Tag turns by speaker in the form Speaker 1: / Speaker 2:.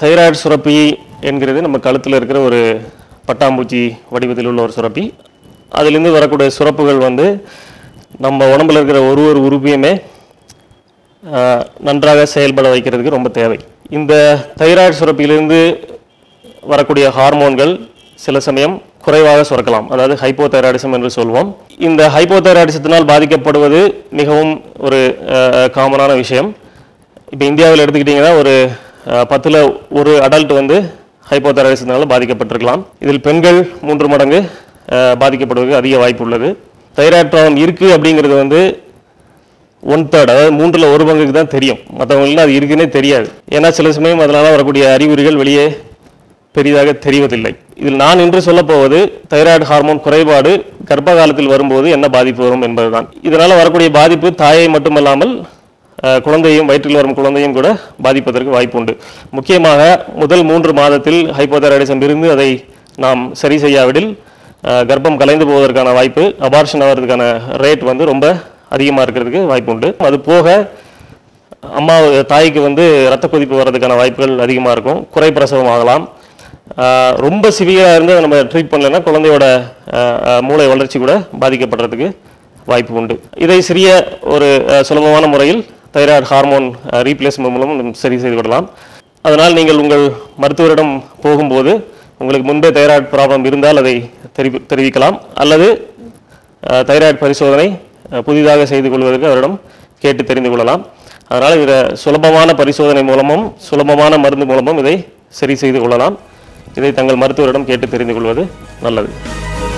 Speaker 1: thyroid சுரப்பி என்கிறது நம்ம கழுத்தில் இருக்கிற ஒரு பட்டாம்பூச்சி வடிவத்தில் உள்ள ஒரு சுரப்பி அதிலிருந்து வரக்கூடிய சுரப்புகள் வந்து நம்ம உடம்புல இருக்கிற ஒரு ஒரு உறுப்பையுமே ஆஹ், நன்றாக செயல்பட வைக்கிறதுக்கு ரொம்ப தேவை இந்த தைராய்டு சுரப்பியிலிருந்து வரக்கூடிய ஹார்மோன்கள் சில சமயம் குறைவாக சுரக்கலாம் அதாவது ஹைப்போதைராய்டிசம் என்று சொல்வோம் இந்த ஹைப்போதைராய்டிசத்தினால் பாதிக்கப்படுவது மிகவும் ஒரு காமனான விஷயம் இப்போ இந்தியாவில் எடுத்துக்கிட்டிங்கன்னா ஒரு அஹ், பத்துல ஒரு அடல்ட் வந்து ஹைப்போதைராய்டிசத்தினால பாதிக்கப்பட்டிருக்கலாம் இதில் பெண்கள் மூன்று மடங்கு அஹ், பாதிக்கப்படுவதற்கு அதிக வாய்ப்பு உள்ளது தைராய்டு ப்ராப்ளம் இருக்குது அப்படிங்கிறது வந்து ஒன் தேர்ட் அதாவது மூன்றில் ஒரு பங்குக்கு தான் தெரியும் மற்றவங்களுக்கு அது இருக்குன்னே தெரியாது ஏன்னா சில சமயம் அதனால் வரக்கூடிய அறிகுறிகள் வெளியே பெரிதாக தெரிவதில்லை இதில் நான் இன்று சொல்லப் போவது தைராய்டு ஹார்மோன் குறைபாடு கர்ப்ப காலத்தில் வரும்போது என்ன பாதிப்பு வரும் என்பதுதான் இதனால் வரக்கூடிய பாதிப்பு தாயை மட்டுமல்லாமல் அஹ், குழந்தையும் வயிற்றில் வரும் குழந்தையும் கூட பாதிப்பதற்கு வாய்ப்பு உண்டு முக்கியமாக முதல் மூன்று மாதத்தில் ஹைப்போதைராய்டிசம் இருந்து அதை நாம் சரி செய்யாவிடில் அஹ், கர்ப்பம் கலைந்து போவதற்கான வாய்ப்பு அபார்ஷன் ஆகிறதுக்கான ரேட் வந்து ரொம்ப அதிகமாக இருக்கிறதுக்கு வாய்ப்பு உண்டு அது போக அம்மா தாய்க்கு வந்து ரத்த கொதிப்பு வர்றதுக்கான வாய்ப்புகள் அதிகமாக இருக்கும் குறை பிரசவம் ஆகலாம் ஆஹ் ரொம்ப சிவியராக இருந்து அதை நம்ம ட்ரீட் பண்ணலைன்னா குழந்தையோட ஆஹ் ஆஹ் மூளை வளர்ச்சி கூட பாதிக்கப்படுறதுக்கு வாய்ப்பு உண்டு இதை சிறிய ஒரு ஆஹ் சுலபமான முறையில் தைராய்டு ஹார்மோன் ரீப்ளேஸ்மெண்ட் மூலம் நம்ம சரி செய்து விடலாம் அதனால் நீங்கள் உங்கள் மருத்துவரிடம் போகும்போது உங்களுக்கு முன்பே தைராய்டு ப்ராப்ளம் இருந்தால் அதை தெரிவி தெரிவிக்கலாம் அல்லது அஹ், தைராய்டு பரிசோதனை அஹ், புதிதாக செய்து கொள்வதற்கு அவரிடம் கேட்டு தெரிந்து கொள்ளலாம் அதனால் இதில் சுலபமான பரிசோதனை மூலமும் சுலபமான மருந்து மூலமும் இதை சரி செய்து கொள்ளலாம் இதை தங்கள் மருத்துவரிடம் கேட்டு தெரிந்து கொள்வது நல்லது